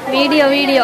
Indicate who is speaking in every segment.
Speaker 1: Video video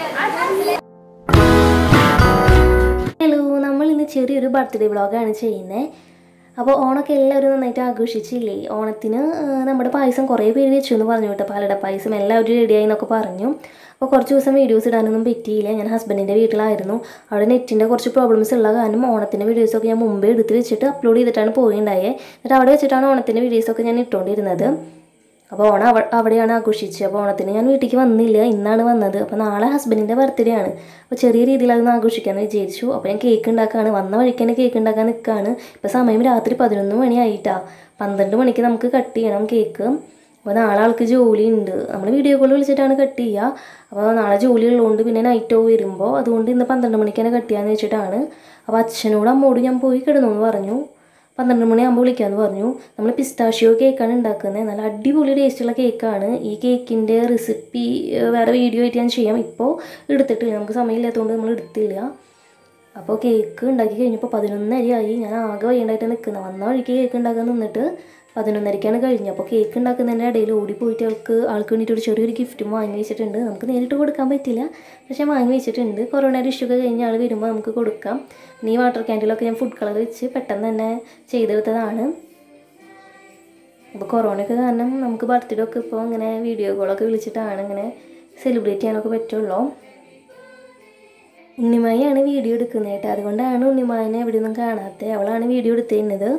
Speaker 2: hello നമ്മൾ ഇന്ന് ചെറിയൊരു ബർത്ത്ഡേ വ്ളോഗാണ് ചെയ്യുന്നത് അപ്പോൾ ഓണമൊക്കെ എല്ലാവരും നന്നായിട്ട് ആഘോഷിച്ചില്ലേ ഓണത്തിന് ആ, നമ്മുടെ പായസം കുറേ പേര് വെച്ചു എന്ന് പറഞ്ഞു കേട്ടോ പാലട പായസം എല്ലാവരും റെഡിയായി എന്നൊക്കെ പറഞ്ഞു അപ്പോൾ കുറച്ച് ദിവസം വീഡിയോസ് ഇടാനൊന്നും പറ്റിയില്ല ഞാൻ ഹസ്ബൻഡിൻ്റെ വീട്ടിലായിരുന്നു അവിടെ നെറ്റിൻ്റെ കുറച്ച് പ്രോബ്ലംസ് ഉള്ള കാരണം ഓണത്തിൻ്റെ വീഡിയോസൊക്കെ ഞാൻ മുമ്പേ എടുത്ത് വെച്ചിട്ട് അപ്ലോഡ് ചെയ്തിട്ടാണ് പോയിണ്ടായത് എന്നിട്ട് അവിടെ വെച്ചിട്ടാണ് ഓണത്തിൻ്റെ വീഡിയോസൊക്കെ ഞാൻ ഇട്ടുകൊണ്ടിരുന്നത് അപ്പോൾ ഓണം അവ അവിടെയാണ് ആഘോഷിച്ചത് അപ്പോൾ ഓണത്തിന് ഞാൻ വീട്ടിലേക്ക് വന്നില്ല ഇന്നാണ് വന്നത് അപ്പോൾ നാളെ ഹസ്ബൻഡിൻ്റെ ബർത്ത്ഡേ ആണ് അപ്പോൾ ചെറിയ രീതിയിൽ അതൊന്ന് ആഘോഷിക്കാമെന്ന് വിചാരിച്ചു അപ്പോൾ ഞാൻ കേക്ക് ഉണ്ടാക്കുകയാണ് വന്ന വഴിക്ക് തന്നെ കേക്ക് ഉണ്ടാക്കാൻ നിൽക്കുകയാണ് ഇപ്പോൾ സമയം രാത്രി പതിനൊന്ന് മണിയായിട്ടാ പന്ത്രണ്ട് മണിക്ക് നമുക്ക് കട്ട് ചെയ്യണം കേക്ക് അപ്പോൾ നാളെ ആൾക്ക് ജോലി ഉണ്ട് നമ്മൾ വീഡിയോ കോൾ വിളിച്ചിട്ടാണ് കട്ട് ചെയ്യുക അപ്പോൾ നാളെ ജോലി ഉള്ളതുകൊണ്ട് പിന്നെ നൈറ്റോ വരുമ്പോൾ അതുകൊണ്ട് ഇന്ന് പന്ത്രണ്ട് മണിക്ക് തന്നെ കട്ട് ചെയ്യാമെന്ന് വെച്ചിട്ടാണ് അപ്പോൾ അച്ഛനോടും അമ്മോടും ഞാൻ പോയി കിടന്നു എന്ന് പറഞ്ഞു പന്ത്രണ്ട് മണിയാകുമ്പോൾ വിളിക്കാമെന്ന് പറഞ്ഞു നമ്മൾ പിസ്താഷ്യോ കേക്കാണ് ഉണ്ടാക്കുന്നത് നല്ല അടിപൊളി ടേസ്റ്റുള്ള കേക്കാണ് ഈ കേക്കിൻ്റെ റെസിപ്പി വേറെ വീഡിയോ ആയിട്ട് ഞാൻ ചെയ്യാം ഇപ്പോൾ എടുത്തിട്ടില്ല നമുക്ക് സമയമില്ലാത്തതുകൊണ്ട് നമ്മൾ എടുത്തില്ല അപ്പോൾ കേക്ക് ഉണ്ടാക്കി കഴിഞ്ഞപ്പോൾ പതിനൊന്നരയായി ഞാൻ ആകെ വയ്യണ്ടായിട്ട് നിൽക്കുന്നത് വന്ന വഴിക്ക് കേക്ക് ഉണ്ടാക്കാൻ നിന്നിട്ട് പതിനൊന്നരയ്ക്കാണ് കഴിഞ്ഞത് അപ്പോൾ കേക്ക് ഉണ്ടാക്കുന്നതിൻ്റെ ഇടയിൽ ഓടിപ്പോയിട്ട് ആൾക്ക് ആൾക്ക് വേണ്ടിയിട്ട് ഒരു ചെറിയൊരു ഗിഫ്റ്റും വാങ്ങി വെച്ചിട്ടുണ്ട് നമുക്ക് നേരിട്ട് കൊടുക്കാൻ പറ്റില്ല പക്ഷേ വാങ്ങി വെച്ചിട്ടുണ്ട് കൊറോണയുടെ ഇഷ്യൂ ഒക്കെ കഴിഞ്ഞ് ആൾ വരുമ്പോൾ നമുക്ക് കൊടുക്കാം പിന്നെ ഈ വാട്ടർ ക്യാൻഡിലൊക്കെ ഞാൻ ഫുഡ് കളർ വെച്ച് പെട്ടെന്ന് തന്നെ ചെയ്തെടുത്തതാണ് അപ്പോൾ കൊറോണയൊക്കെ കാരണം നമുക്ക് ബർത്ത്ഡേ ഒക്കെ ഇപ്പോൾ ഇങ്ങനെ വീഡിയോ കോളൊക്കെ വിളിച്ചിട്ടാണ് ഇങ്ങനെ സെലിബ്രേറ്റ് ചെയ്യാനൊക്കെ പറ്റുള്ളൂ ഉണ്ണിമായാണ് വീഡിയോ എടുക്കുന്നത് കേട്ടോ അതുകൊണ്ടാണ് ഉണ്ണിമായനെ എവിടെ നിന്നും കാണാത്തത് അവളാണ് വീഡിയോ എടുത്തിരുന്നത്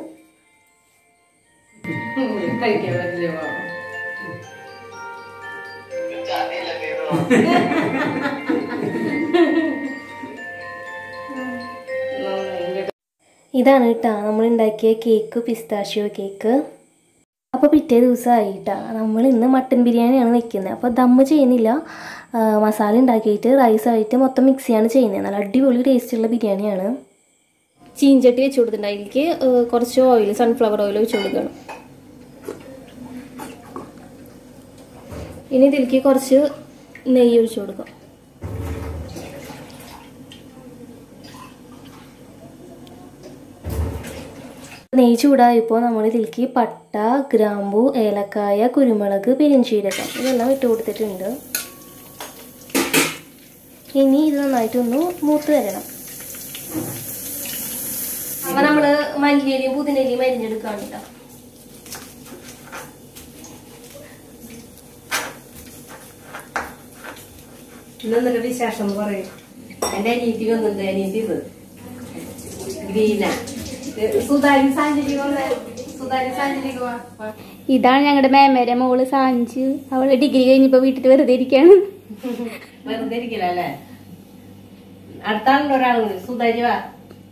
Speaker 2: ഇതാണ് കേട്ടോ നമ്മൾ ഉണ്ടാക്കിയ കേക്ക് പിസ്താഷ്യോ കേക്ക് അപ്പോൾ പിറ്റേ ദിവസമായിട്ടാ നമ്മൾ ഇന്ന് മട്ടൻ ബിരിയാണിയാണ് വെക്കുന്നത് അപ്പോൾ ദമ്മ് ചെയ്യുന്നില്ല ആ, മസാല ഉണ്ടാക്കിയിട്ട് റൈസായിട്ട് മൊത്തം മിക്സ് ചെയ്യാണ് ചെയ്യുന്നത് നല്ല അടിപൊളി ടേസ്റ്റുള്ള ബിരിയാണിയാണ് ചീഞ്ചട്ടി വെച്ച് കൊടുത്തിട്ടുണ്ട് അതിലേക്ക് ആ, കുറച്ച് ഓയിൽ സൺഫ്ലവർ ഓയിൽ വെച്ച് കൊടുക്കണം ഇനി ഇതിലേക്ക് കുറച്ച് നെയ്യ് ഒഴിച്ചു കൊടുക്കാം നെയ്യ് ചൂടായപ്പോൾ നമ്മൾ ഇതിലേക്ക് പട്ട ഗ്രാമ്പു ഏലക്കായ കുരുമുളക് പെരിഞ്ചീരകം ഇതെല്ലാം ഇട്ട് കൊടുത്തിട്ടുണ്ട് ഇനി ഇത് നന്നായിട്ടൊന്ന് മൂത്ത് വരണം അപ്പൊ നമ്മള് മല്ലിയലിയും പുതിനലിയും അരിഞ്ഞെടുക്കാണ് കേട്ടോ
Speaker 3: ഇന്നെന്തൊക്കെ വിശേഷം എന്ന് പറയും എന്റെ അനിയത്തി വന്നിട്ടുണ്ട് അനിയത്തി ഇത് ഗ്രീന സുതാരി സാഞ്ചരി സുതാരി സാഞ്ചരിക്ക് വാ വാ.
Speaker 1: ഇതാണ് ഞങ്ങളുടെ മേമേരെ മോള് സാഞ്ച് അവള് ഡിഗ്രി കഴിഞ്ഞപ്പോ വീട്ടിൽ വെറുതെ ഇരിക്കാണ്
Speaker 3: വെറുതെ ഇരിക്കില്ലല്ലേ അടുത്താളുണ്ട് ഒരാളും കൂടി സുതാരി വാ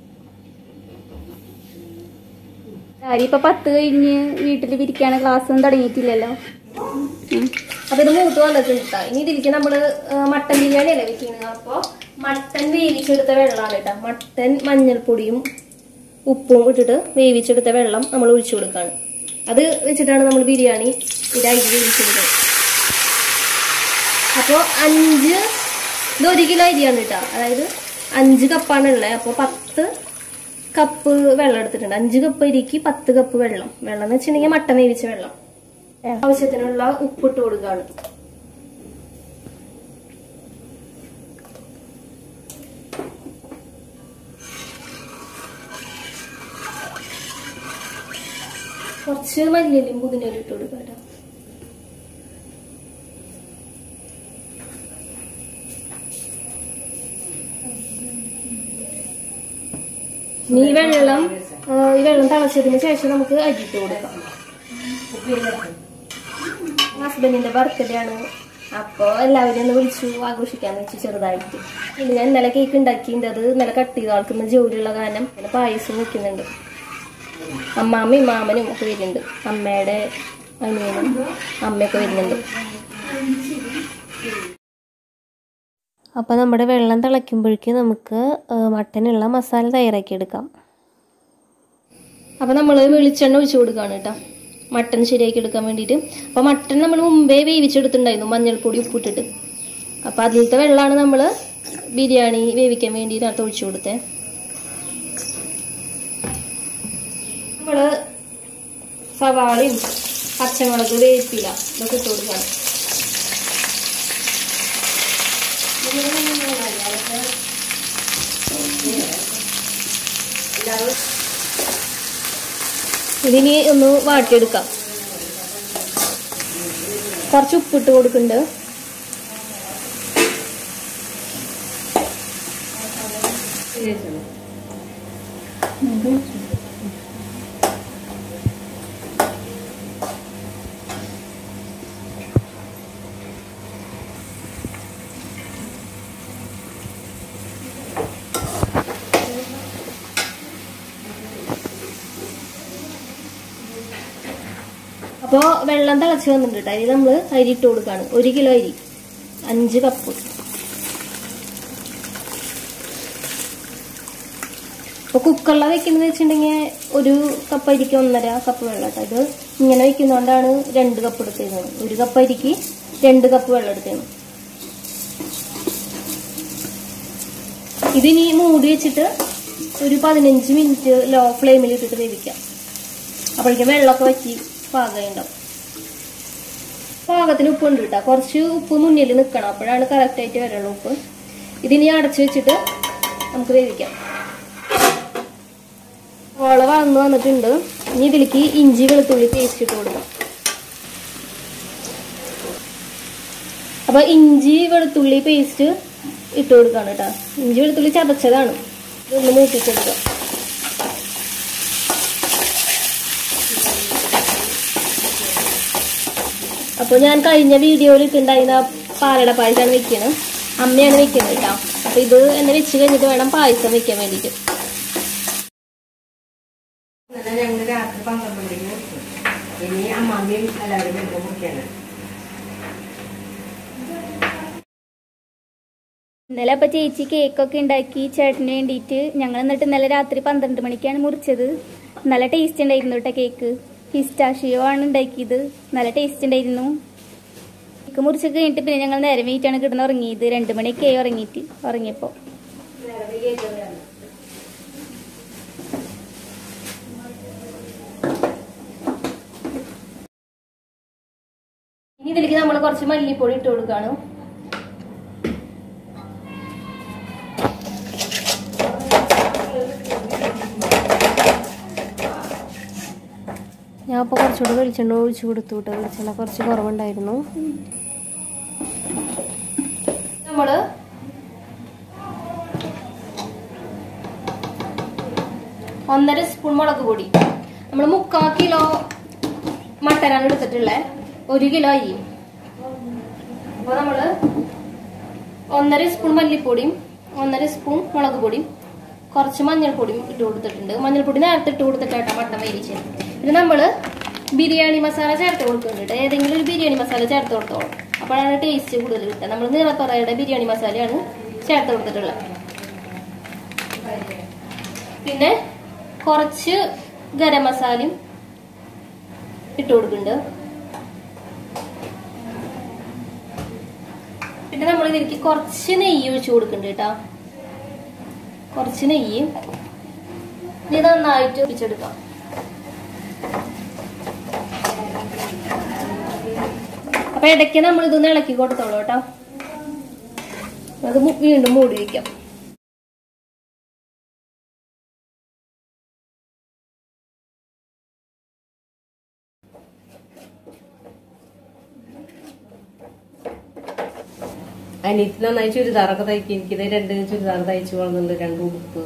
Speaker 1: സാരി ഇപ്പൊ പത്ത് കഴിഞ്ഞ് വീട്ടിൽ ഇരിക്കാണ് ക്ലാസ് ഒന്നും തുടങ്ങിയിട്ടില്ലല്ലോ
Speaker 2: അപ്പൊ ഇത് മൂത്ത് വന്നിട്ടുണ്ട് കേട്ടോ ഇനി ഇതിലേക്ക് നമ്മള് ആ, മട്ടൻ ബിരിയാണി അല്ലേ വെക്കുന്നത് അപ്പൊ മട്ടൻ വേവിച്ചെടുത്ത വെള്ളമാണ് കേട്ടോ മട്ടൻ മഞ്ഞൾപ്പൊടിയും ഉപ്പും ഇട്ടിട്ട് വേവിച്ചെടുത്ത വെള്ളം നമ്മൾ ഒഴിച്ചു കൊടുക്കാണ് അത് വെച്ചിട്ടാണ് നമ്മൾ ബിരിയാണി ഇതായി വേവിച്ചെടുക്കുന്നത് അപ്പോൾ അഞ്ച് ഇത് ഒരു കിലോ അരിയാണ് കേട്ടോ അതായത് അഞ്ച് കപ്പാണ് ഉള്ളത് അപ്പോൾ പത്ത് കപ്പ് വെള്ളം എടുത്തിട്ടുണ്ട് അഞ്ച് കപ്പ് അരിക്ക് പത്ത് കപ്പ് വെള്ളം വെള്ളം എന്ന് വെച്ചിട്ടുണ്ടെങ്കിൽ മട്ടൻ വേവിച്ച വെള്ളം ആവശ്യത്തിനുള്ള ഉപ്പിട്ട് കൊടുക്കുകയാണ് കുറച്ച് മല്ലിയിലും പുതിനയിലും ഇട്ട് കൊടുക്കാം കേട്ടോ ഇനി ഈ വെള്ളം ആ, ഈ വെള്ളം തിളച്ചതിന് ശേഷം നമുക്ക് അരിയിട്ട് കൊടുക്കാം ഹസ്ബൻഡിന്റെ ബർത്ത്ഡേ ആണ് അപ്പോൾ എല്ലാവരും ഒന്ന് വിളിച്ചു ആഘോഷിക്കാന്ന് വെച്ചു ചെറുതായിട്ട് ഇത് ഞാൻ ഇന്നലെ കേക്ക് ഉണ്ടാക്കിയിട്ടുണ്ട് അത് ഇന്നലെ കട്ട് ചെയ്ത ആൾക്ക് ഇന്ന് ജോലിയുള്ള കാരണം പിന്നെ പായസം വെക്കുന്നുണ്ട് അമ്മാമ്മയും മാമനും ഒക്കെ വരുന്നുണ്ട് അമ്മയുടെ അനിയനും അമ്മയൊക്കെ വരുന്നുണ്ട് അപ്പോൾ നമ്മുടെ വെള്ളം തിളയ്ക്കുമ്പോഴേക്ക് നമുക്ക് മട്ടനുള്ള മസാല തയ്യാറാക്കി എടുക്കാം അപ്പോൾ നമ്മൾ വെളിച്ചെണ്ണ ഒഴിച്ചു കൊടുക്കുകയാണ് കേട്ടോ മട്ടൺ ശരിയാക്കി എടുക്കാൻ വേണ്ടിയിട്ട് അപ്പോൾ മട്ടൺ നമ്മൾ മുമ്പേ വേവിച്ചെടുത്തിട്ടുണ്ടായിരുന്നു മഞ്ഞൾപ്പൊടി ഉപ്പിട്ടിട്ട് അപ്പോൾ അതിലത്തെ വെള്ളമാണ് നമ്മൾ ബിരിയാണി വേവിക്കാൻ വേണ്ടിയിട്ട് അടുത്ത് ഒഴിച്ചു കൊടുത്തേ നമ്മൾ സവാളയും പച്ചമുളക് വേപ്പില ഇതൊക്കെ ഇട്ട് കൊടുക്കണം ഇതിനി ഒന്ന് വാട്ടിയെടുക്കാം കുറച്ച് ഉപ്പിട്ട് കൊടുക്കുന്നുണ്ട് അപ്പോൾ വെള്ളം തിളച്ച് വന്നിട്ടുണ്ട് കേട്ടോ അതിൽ നമ്മൾ അരി ഇട്ട് കൊടുക്കുകയാണ് ഒരു കിലോ അരി അഞ്ച് കപ്പ് അപ്പോൾ കുക്കറിലാണ് വെക്കുന്നത് വെച്ചിട്ടുണ്ടെങ്കിൽ ഒരു കപ്പ് അരിക്ക് ഒന്നര കപ്പ് വെള്ളം കേട്ടോ ഇത് ഇങ്ങനെ വെക്കുന്നതുകൊണ്ടാണ് രണ്ട് കപ്പ് എടുത്തത് ഒരു കപ്പ് അരിക്ക് രണ്ട് കപ്പ് വെള്ളം എടുത്തത് ഇതിനി മൂടി വെച്ചിട്ട് ഒരു പതിനഞ്ച് മിനിറ്റ് ലോ ഫ്ലെയിമിൽ ഇട്ടിട്ട് വേവിക്കാം അപ്പോഴേക്കും വെള്ളമൊക്കെ വറ്റി പാകമുണ്ടാവും പാകത്തിന് ഉപ്പ് ഉണ്ട് കേട്ടോ കുറച്ച് ഉപ്പ് മുന്നിൽ നിൽക്കണം അപ്പോഴാണ് കറക്റ്റ് ആയിട്ട് വരുള്ളൂ ഉപ്പ് ഇതിനി അടച്ചു വെച്ചിട്ട് നമുക്ക് വേവിക്കാം ഓള വളർന്നു വന്നിട്ടുണ്ട് ഇനി ഇതിലേക്ക് ഇഞ്ചി വെളുത്തുള്ളി പേസ്റ്റ് ഇട്ട് കൊടുക്കാം അപ്പൊ ഇഞ്ചി വെളുത്തുള്ളി പേസ്റ്റ് ഇട്ട് കൊടുക്കാണ് കേട്ടോ ഇഞ്ചി വെളുത്തുള്ളി ചതച്ചതാണ് ഇതൊന്ന് മൂപ്പിച്ചെടുക്കാം അപ്പോൾ ഞാൻ കഴിഞ്ഞ വീഡിയോയിൽ ഇട്ടുണ്ടായിരുന്ന പാലട പായസമാണ് വെക്കുന്നത് അമ്മയാണ് വെക്കുന്നത് കേട്ടോ അപ്പോൾ ഇത് എന്നെ വെച്ച് കഴിഞ്ഞിട്ട് വേണം പായസം വെക്കാൻ വേണ്ടിയിട്ട്
Speaker 3: ഇന്നലെ ഞങ്ങൾ രാത്രി പന്ത്രണ്ട് മണിക്ക് മുറിച്ചു ഇനി അമ്മാമ്മയും എല്ലാവരും വരുമ്പോൾ മുറിക്കാണ്
Speaker 1: ഇന്നലെ അപ്പൊ ചേച്ചി കേക്കൊക്കെ ഉണ്ടാക്കി ചേട്ടന് വേണ്ടിയിട്ട് ഞങ്ങൾ എന്നിട്ട് ഇന്നലെ രാത്രി പന്ത്രണ്ട് മണിക്കാണ് മുറിച്ചത് നല്ല ടേസ്റ്റ് ഉണ്ടായിരുന്നു കേട്ടോ കേക്ക് പിസ്റ്റാഷിയോ ആണ് ഉണ്ടാക്കിയത് നല്ല ടേസ്റ്റ് ഉണ്ടായിരുന്നു കേക്ക് മുറിച്ച് കഴിഞ്ഞിട്ട് പിന്നെ ഞങ്ങൾ നേരെ വീട്ടാണ് കിടന്ന് ഉറങ്ങിയത് രണ്ട് മണിയൊക്കെ ആയി ഉറങ്ങിയിട്ട് ഉറങ്ങിയപ്പോൾ
Speaker 2: ഇനി ഇതിലേക്ക് നമ്മൾ കുറച്ച് മല്ലിപ്പൊടി ഇട്ട് കൊടുക്കാണ് ഞാൻ അപ്പോൾ കുറച്ചുകൂടെ വെളിച്ചെണ്ണ ഒഴിച്ചു കൊടുത്തു കേട്ടോ വെളിച്ചെണ്ണ കുറച്ച് കുറവുണ്ടായിരുന്നു നമ്മൾ ഒന്നര സ്പൂൺ മുളക് പൊടി നമ്മൾ മുക്കാൽ കിലോ മട്ടനാണ് എടുത്തിട്ടുള്ളത് ഒരു കിലോ അരി അപ്പോൾ നമ്മൾ ഒന്നര സ്പൂൺ മല്ലിപ്പൊടിയും ഒന്നര സ്പൂൺ മുളക് പൊടിയും കുറച്ച് മഞ്ഞൾപ്പൊടിയും ഇട്ട് കൊടുത്തിട്ടുണ്ട് മഞ്ഞൾപ്പൊടി നേരത്തെ ഇട്ട് കൊടുത്തിട്ടാട്ടോ മട്ടൻ വേവിച്ചത് പിന്നെ നമ്മൾ ബിരിയാണി മസാല ചേർത്ത് കൊടുക്കുന്നുണ്ട് ഏതെങ്കിലും ഒരു ബിരിയാണി മസാല ചേർത്ത് കൊടുത്തോളാം അപ്പോഴാണ് ടേസ്റ്റ് കൂടുതൽ കിട്ടുക നമ്മൾ നീറപ്പറയുടെ ബിരിയാണി മസാലയാണ് ചേർത്ത് കൊടുത്തിട്ടുള്ളത് പിന്നെ കുറച്ച് ഗരം മസാലയും ഇട്ട് കൊടുക്കുന്നുണ്ട് പിന്നെ നമ്മൾ ഇതിലേക്ക് കുറച്ച് നെയ്യ് ഒഴിച്ചു കൊടുക്കുന്നുണ്ട് കേട്ടോ കുറച്ച് നെയ്യ് ഇത് നന്നായിട്ട് ഒഴിച്ചെടുക്കാം അപ്പൊ ഇടയ്ക്ക് നമ്മൾ ഇതൊന്ന് ഇളക്കി കൊടുത്തോളൂ കേട്ടോ അത് മു- വീണ്ടും മൂടി വയ്ക്കാം
Speaker 3: അനിയത്തി നന്നായി ചുരിദാറൊക്കെ തയ്ക്കും എനിക്കിത് രണ്ട് ചുരിദാർ തയ്ച്ചു വളർന്നുണ്ട് രണ്ട് ഉടുപ്പ്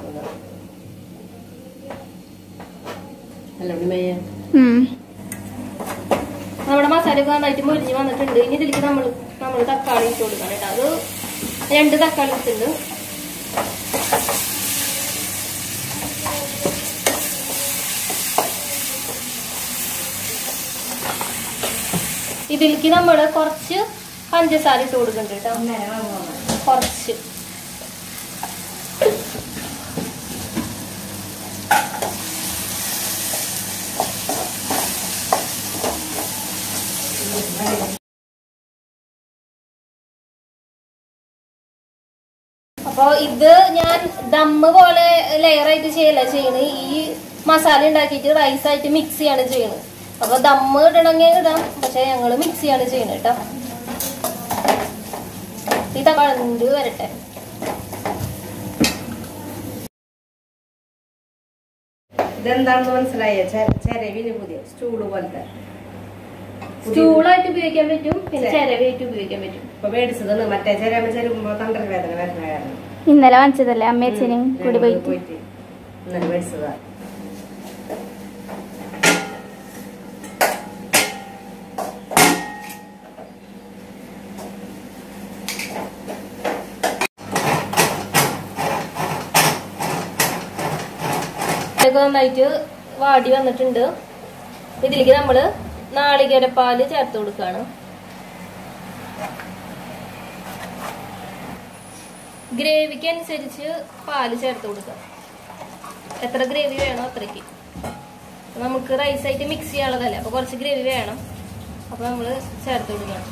Speaker 3: അല്ല ഉണ്ണിമയ്യ
Speaker 2: നമ്മുടെ മസാല ഒക്കെ നന്നായിട്ട് മുരിഞ്ഞ് വന്നിട്ടുണ്ട് ഇനി ഇതിലേക്ക് നമ്മൾ നമ്മൾ തക്കാളി ഇട്ട് കൊടുക്കണം കേട്ടോ അത് രണ്ട് തക്കാളി ഇട്ടുണ്ട് ഇതിലേക്ക് നമ്മൾ കുറച്ച് പഞ്ചസാര ഇട്ട് കൊടുക്കുന്നുണ്ട് കേട്ടോ കുറച്ച് അപ്പൊ ഇത് ഞാൻ ദമ്മ് പോലെ ലെയർ ആയിട്ട് ചെയ്യല്ല ചെയ്യണത് ഈ മസാല ഉണ്ടാക്കിയിട്ട് റൈസ് ആയിട്ട് മിക്സ് ചെയ്യാണ് ചെയ്യണത് അപ്പൊ ദമ്മ് ഇടണമെങ്കിൽ ഇടാം പക്ഷെ ഞങ്ങള് മിക്സ് ചെയ്യാണ് ചെയ്യണത് കേട്ടോ ഇത് കളഞ്ഞു വരട്ടെ
Speaker 3: ഇതെന്താണെന്ന് മനസ്സിലായ ചെരവിന് പുതിയ സ്റ്റൂള് പോലത്തെ
Speaker 2: സ്റ്റൂളായിട്ട് ഉപയോഗിക്കാൻ പറ്റും പിന്നെ ചെരവായിട്ട് ഉപയോഗിക്കാൻ പറ്റും
Speaker 3: ഇപ്പൊ മേടിച്ചതാണ് മറ്റേ ചെരവ ചെരുമ്പോ തണ്ടൽ വേദന വരുന്ന കാരണം
Speaker 1: ഇന്നലെ വാങ്ങിച്ചതല്ലേ അമ്മയച്ഛനും കൂടി
Speaker 3: ഞങ്ങൾ
Speaker 1: പോയിട്ട്
Speaker 3: പോയിട്ട് ഇന്നലെ മേടിച്ചതാ
Speaker 2: ഇതൊക്കെ നന്നായിട്ട് വാടി വന്നിട്ടുണ്ട് ഇതിലേക്ക് നമ്മള് നാളികേരപ്പാല് ചേർത്ത് കൊടുക്കാണ് ഗ്രേവിക്ക് അനുസരിച്ച് പാല് ചേർത്ത് കൊടുക്കാം എത്ര ഗ്രേവി വേണോ അത്രയ്ക്ക് നമുക്ക് റൈസ് ആയിട്ട് മിക്സ് ചെയ്യാനുള്ളതല്ലേ അപ്പൊ കുറച്ച് ഗ്രേവി വേണം അപ്പൊ നമ്മള് ചേർത്ത് കൊടുക്കണം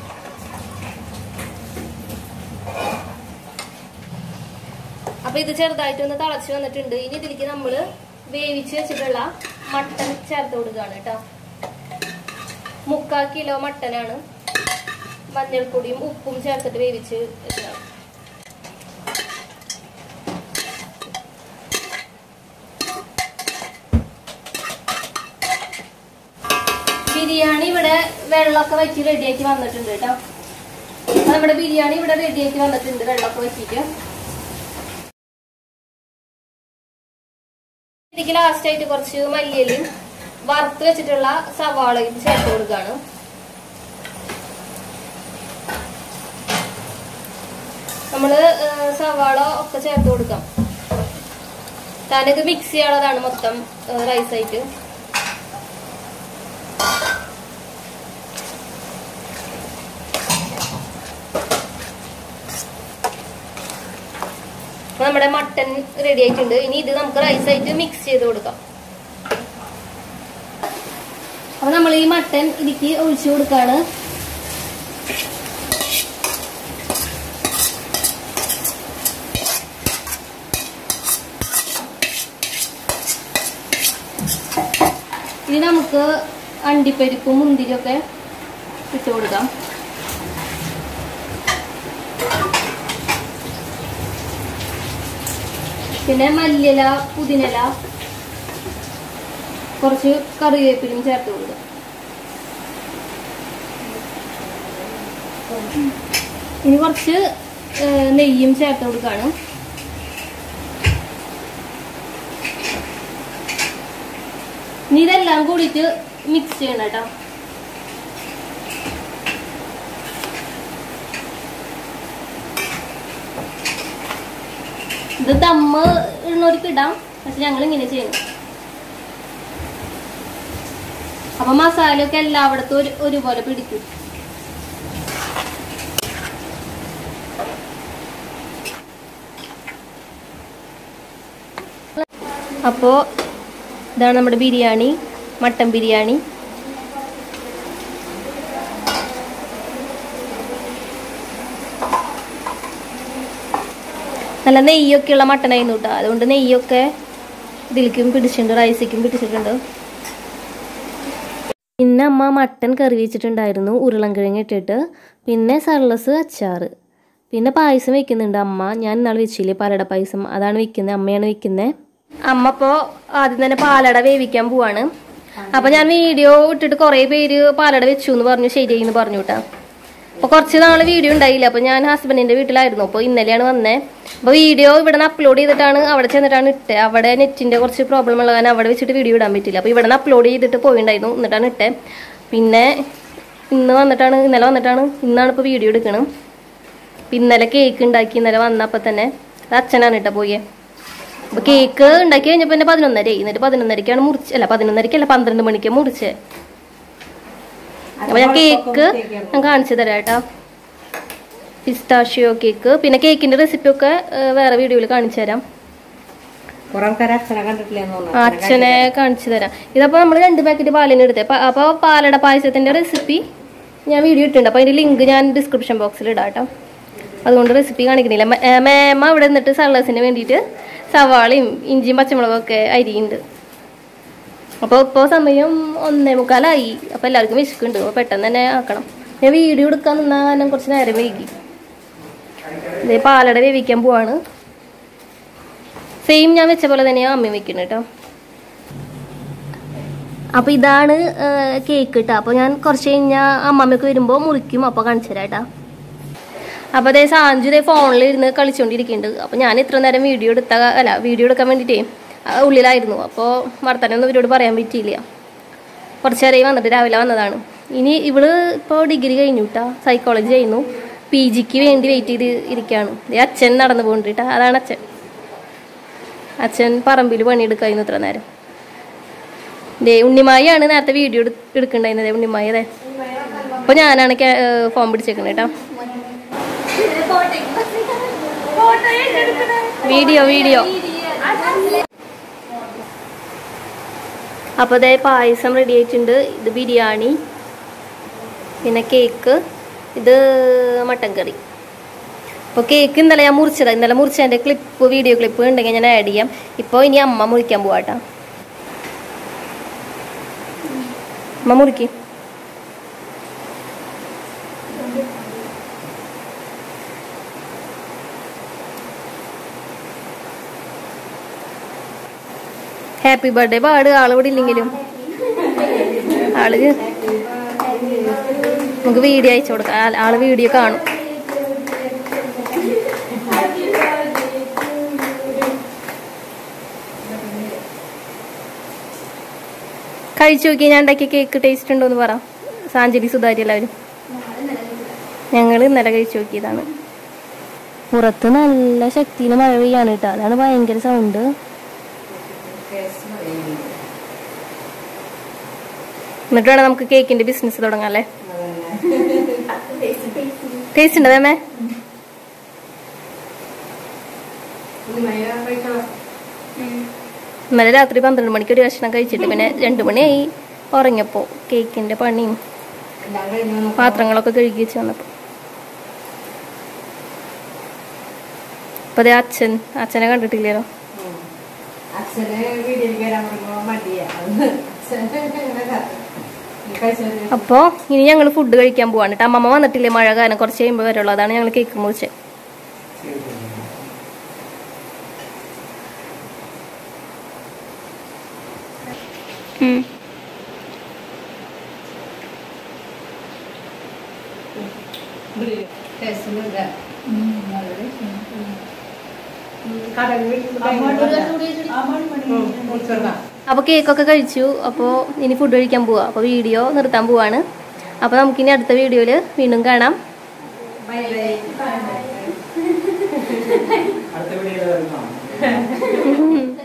Speaker 2: അപ്പൊ ഇത് ചെറുതായിട്ടൊന്ന് തിളച്ച് വന്നിട്ടുണ്ട് ഇനി ഇതിലേക്ക് നമ്മള് വേവിച്ച് വെച്ചിട്ടുള്ള മട്ടൻ ചേർത്ത് കൊടുക്കുകയാണ് കേട്ടോ മുക്കാൽ കിലോ മട്ടനാണ് മഞ്ഞൾപ്പൊടിയും ഉപ്പും ചേർത്തിട്ട് വേവിച്ച് വെച്ചതാണ് ബിരിയാണി ഇവിടെ വെള്ളമൊക്കെ വെച്ച് റെഡിയാക്കി വന്നിട്ടുണ്ട് കേട്ടോ അപ്പൊ നമ്മുടെ ബിരിയാണി ഇവിടെ റെഡിയാക്കി വന്നിട്ടുണ്ട് വെള്ളമൊക്കെ വെച്ചിട്ട് ഇതിലേക്ക് ലാസ്റ്റ് ആയിട്ട് കുറച്ച് മല്ലിയിലും വറുത്ത് വെച്ചിട്ടുള്ള സവാളയും ചേർത്ത് കൊടുക്കുകയാണ് നമ്മള് ഏഹ്, സവാള ഒക്കെ ചേർത്ത് കൊടുക്കാം കാരണം ഇത് മിക്സ് ചെയ്യാനുള്ളതാണ് മൊത്തം റൈസ് ആയിട്ട് അപ്പൊ നമ്മുടെ മട്ടൻ റെഡി ആയിട്ടുണ്ട് ഇനി ഇത് നമുക്ക് റൈസ് ആയിട്ട് മിക്സ് ചെയ്ത് കൊടുക്കാം അപ്പൊ നമ്മൾ ഈ മട്ടൻ ഇതിക്ക് ഒഴിച്ചു കൊടുക്കാണ് ഇനി നമുക്ക് അണ്ടിപ്പരിപ്പും മുന്തിരിയൊക്കെ ഇട്ട് കൊടുക്കാം പിന്നെ മല്ലിയില പുതിനല കുറച്ച് കറിവേപ്പിലും ചേർത്ത് കൊടുക്കുക ഇനി കുറച്ച് ഏഹ്, നെയ്യും ചേർത്ത് കൊടുക്കാണ് ഇനി ഇതെല്ലാം കൂടിയിട്ട് മിക്സ് ചെയ്യണം കേട്ടോ ഇത് ദമ്മ് ഇടുന്നവർക്ക് ഇടാം പക്ഷെ ഞങ്ങൾ ഇങ്ങനെ ചെയ്യണം അപ്പൊ മസാലയൊക്കെ എല്ലായിടത്തും ഒരു ഒരുപോലെ പിടിക്കും അപ്പോ ഇതാണ് നമ്മുടെ ബിരിയാണി മട്ടൻ ബിരിയാണി നല്ല നെയ്യൊക്കെയുള്ള മട്ടനായിരുന്നു കേട്ടോ അതുകൊണ്ട് നെയ്യൊക്കെ ഇതിലേക്കും പിടിച്ചിട്ടുണ്ട് റൈസിക്കും പിടിച്ചിട്ടുണ്ട് പിന്നെ അമ്മ മട്ടൻ കറി വെച്ചിട്ടുണ്ടായിരുന്നു ഉരുളൻകിഴങ്ങ് ഇട്ടിട്ട് പിന്നെ സർലസ് അച്ചാറ് പിന്നെ പായസം വെക്കുന്നുണ്ട് അമ്മ ഞാൻ ഇന്നാൾ വെച്ചില്ലേ പാലട പായസം അതാണ് വെക്കുന്നത് അമ്മയാണ് വെക്കുന്നത് അമ്മ ഇപ്പോൾ ആദ്യം തന്നെ പാലട വേവിക്കാൻ പോവാണ് അപ്പൊ ഞാൻ വീഡിയോ ഇട്ടിട്ട് കുറേ പേര് പാലട വെച്ചു എന്ന് പറഞ്ഞു ശരിയെന്ന് പറഞ്ഞു കേട്ടാ അപ്പൊ കുറച്ച് നാള് വീഡിയോ ഉണ്ടായില്ല അപ്പൊ ഞാൻ ഹസ്ബൻഡിന്റെ വീട്ടിലായിരുന്നു അപ്പൊ ഇന്നലെയാണ് വന്നേ അപ്പൊ വീഡിയോ ഇവിടെ നിന്ന് അപ്ലോഡ് ചെയ്തിട്ടാണ് അവിടെ ചെന്നിട്ടാണ് ഇട്ടേ അവിടെ നെറ്റിന്റെ കുറച്ച് പ്രോബ്ലം ഉള്ള കാരണം അവിടെ വെച്ചിട്ട് വീഡിയോ ഇടാൻ പറ്റില്ല അപ്പൊ ഇവിടെ നിന്ന് അപ്ലോഡ് ചെയ്തിട്ട് പോയിണ്ടായിരുന്നു എന്നിട്ടാണ് ഇട്ടേ പിന്നെ ഇന്ന് വന്നിട്ടാണ് ഇന്നലെ വന്നിട്ടാണ് ഇന്നാണ് ഇപ്പൊ വീഡിയോ എടുക്കണം അപ്പൊ ഇന്നലെ കേക്ക് ഉണ്ടാക്കി ഇന്നലെ വന്നപ്പോ തന്നെ അത് അച്ഛനാണ് ഇട്ട പോയേ അപ്പൊ കേക്ക് ഉണ്ടാക്കി കഴിഞ്ഞപ്പോ തന്നെ പതിനൊന്നര എന്നിട്ട് പതിനൊന്നരക്കാണ് മുറിച്ച് അല്ല പതിനൊന്നരക്കല്ല പന്ത്രണ്ട് മണിക്ക് മുറിച്ചേ അപ്പൊ ഞാൻ കേക്ക് ഞാൻ കാണിച്ചു തരാം കേട്ടോ പിസ്താഷിയോ കേക്ക് പിന്നെ കേക്കിന്റെ റെസിപ്പി ഒക്കെ ഏഹ്, വേറെ വീഡിയോയിൽ കാണിച്ചു തരാം
Speaker 3: കുറെ ആൾക്കാർ അച്ഛനെ കണ്ടിട്ടില്ലെന്ന്
Speaker 2: ആ,
Speaker 3: തോന്നുന്നു
Speaker 2: അച്ഛനെ കാണിച്ചു തരാം ഇതപ്പോ നമ്മൾ രണ്ട് പാക്കറ്റ് പാലിന് എടുത്തേ അപ്പൊ- അപ്പൊ പാലട പായസത്തിന്റെ റെസിപ്പി ഞാൻ വീഡിയോ ഇട്ടിട്ടുണ്ട് അപ്പൊ അതിന്റെ ലിങ്ക് ഞാൻ ഡിസ്ക്രിപ്ഷൻ ബോക്സിൽ ഇടാം കേട്ടോ അതുകൊണ്ട് റെസിപ്പി കാണിക്കുന്നില്ല മേ- ഏ, മേമ ഇവിടെ നിന്നിട്ട് സള്ളസിന് വേണ്ടിയിട്ട് സവാളയും ഇഞ്ചിയും പച്ചമുളകും ഒക്കെ അരിയുണ്ട് അപ്പോൾ ഇപ്പോൾ സമയം ഒന്നേ മുക്കാലായി അപ്പോൾ എല്ലാവർക്കും വിശക്കുന്നുണ്ട് അപ്പോൾ പെട്ടെന്ന് തന്നെ ആക്കണം ഞാൻ വീഡിയോ എടുക്കാൻ നിന്നാൽ കാരണം കുറച്ച് നേരം വൈകി ഇത് പാലട വേവിക്കാൻ പോവാണ് സെയിം ഞാൻ വെച്ച പോലെ തന്നെയാണ് അമ്മ വെക്കുന്നത് കേട്ടോ അപ്പോൾ ഇതാണ് കേക്ക് കേട്ടോ അപ്പോൾ ഞാൻ കുറച്ച് കഴിഞ്ഞാൽ അമ്മമ്മയൊക്കെ വരുമ്പോൾ മുറിക്കും അപ്പോൾ കാണിച്ചു തരാം കേട്ടോ അപ്പോൾ അതേ സാഞ്ചു ഇതേ ഫോണിൽ ഇരുന്ന് കളിച്ചുകൊണ്ടിരിക്കുന്നുണ്ട് അപ്പോൾ ഞാൻ ഇത്ര നേരം വീഡിയോ എടുത്ത അല്ല വീഡിയോ എടുക്കാൻ വേണ്ടിയിട്ടേ ആ, ഉള്ളിലായിരുന്നു അപ്പോൾ വർത്തമാനമൊന്നും ഇവരോട് പറയാൻ പറ്റിയില്ല കുറച്ച് നേരമായി വന്നിട്ട് രാവിലെ വന്നതാണ് ഇനി ഇവള് ഇപ്പോൾ ഡിഗ്രി കഴിഞ്ഞു കേട്ടോ സൈക്കോളജി ചെയ്യുന്നു പി ജിക്ക് വേണ്ടി വെയിറ്റ് ചെയ്ത് ഇരിക്കുകയാണ് ദേ അച്ഛൻ നടന്നു പോകണ്ടിട്ടാ അതാണ് അച്ഛൻ അച്ഛൻ പറമ്പിൽ പണിയെടുക്കായിരുന്നു ഇത്ര നേരം ദേ ഉണ്ണിമായാണ് നേരത്തെ വീഡിയോ എടുക്കണ്ടായിരുന്നത് ഉണ്ണിമായ അതെ അപ്പോൾ ഞാനാണ് ക്യാ- ഏ, ഫോൺ പിടിച്ചേക്കുന്നത് കേട്ടോ വീഡിയോ വീഡിയോ അപ്പോൾ അതേ പായസം റെഡി ആയിട്ടുണ്ട് ഇത് ബിരിയാണി പിന്നെ കേക്ക് ഇത് മട്ടൻ കറി അപ്പോൾ കേക്ക് ഇന്നലെ ഞാൻ മുറിച്ചതാണ് ഇന്നലെ മുറിച്ചതിൻ്റെ ക്ലിപ്പ് വീഡിയോ ക്ലിപ്പ് ഉണ്ടെങ്കിൽ ഞാൻ ആഡ് ചെയ്യാം ഇപ്പോൾ ഇനി അമ്മ മുറിക്കാൻ പോവാട്ടാ അമ്മ മുറിക്ക് ഹാപ്പി ബർത്ത്ഡേ പാട് ആളിവിടെ ഇല്ലെങ്കിലും ആള് നമുക്ക് വീഡിയോ അയച്ചു കൊടുക്കാം ആ- ആള് വീഡിയോ കാണും കഴിച്ചു നോക്കി ഞാൻ ഉണ്ടാക്കിയ കേക്ക് ടേസ്റ്റ് ഉണ്ടോ എന്ന് പറ സാഞ്ചലി സുധാരി എല്ലാവരും ഞങ്ങൾ ഇന്നലെ കഴിച്ചു നോക്കിയതാണ് പുറത്ത് നല്ല ശക്തിയിൽ മഴ പെയ്യാണ് കേട്ടോ അതാണ് ഭയങ്കര സൗണ്ട് എന്നിട്ട് വേണം നമുക്ക് കേക്കിന്റെ ബിസിനസ് തുടങ്ങാം അല്ലേ ടേസ്റ്റ് ഉണ്ടോ മേമേ
Speaker 3: ഉണ്ണിമയ കഴിക്കണം
Speaker 2: ഇന്നലെ രാത്രി പന്ത്രണ്ട് മണിക്ക് ഒരു ഭക്ഷണം കഴിച്ചിട്ട് പിന്നെ രണ്ടു മണിയായി ഉറങ്ങിയപ്പോ കേക്കിന്റെ പണിയും
Speaker 3: എല്ലാം കഴിഞ്ഞ് വന്നപ്പോ
Speaker 2: പാത്രങ്ങളൊക്കെ കഴുകി വെച്ച് വന്നപ്പോ അപ്പൊ അതേ അച്ഛൻ അച്ഛനെ കണ്ടിട്ടില്ലല്ലോ
Speaker 3: ഉം. അച്ഛന് വീഡിയോയിൽ വരാൻ പറയുമ്പോ മടിയാ അച്ഛൻ ഇങ്ങനെ കാത്തും. നീ കഴിച്ചോ?
Speaker 2: അപ്പോ ഇനി ഞങ്ങൾ ഫുഡ് കഴിക്കാൻ പോവാണ് കേട്ടോ അമ്മമ്മ വന്നിട്ടില്ലേ മഴ കാരണം കുറച്ച് കഴിയുമ്പോൾ വരുള്ളൂ അതാണ് ഞങ്ങൾ കേക്ക് മുറിച്ചത്
Speaker 3: ടേസ്റ്റ് ഉണ്ട്. ഉം, കടയിൽ വീട്ടിൽ ഉം, മുറിച്ചെടുക്കാം.
Speaker 2: അപ്പോൾ കേക്കൊക്കെ കഴിച്ചു അപ്പോൾ ഇനി ഫുഡ് കഴിക്കാൻ പോവാം അപ്പോൾ വീഡിയോ നിർത്താൻ പോവാണ് അപ്പോൾ നമുക്കിനി അടുത്ത വീഡിയോയിൽ വീണ്ടും കാണാം
Speaker 3: ബൈ ബൈ
Speaker 4: അടുത്ത വീഡിയോയിൽ കാണാം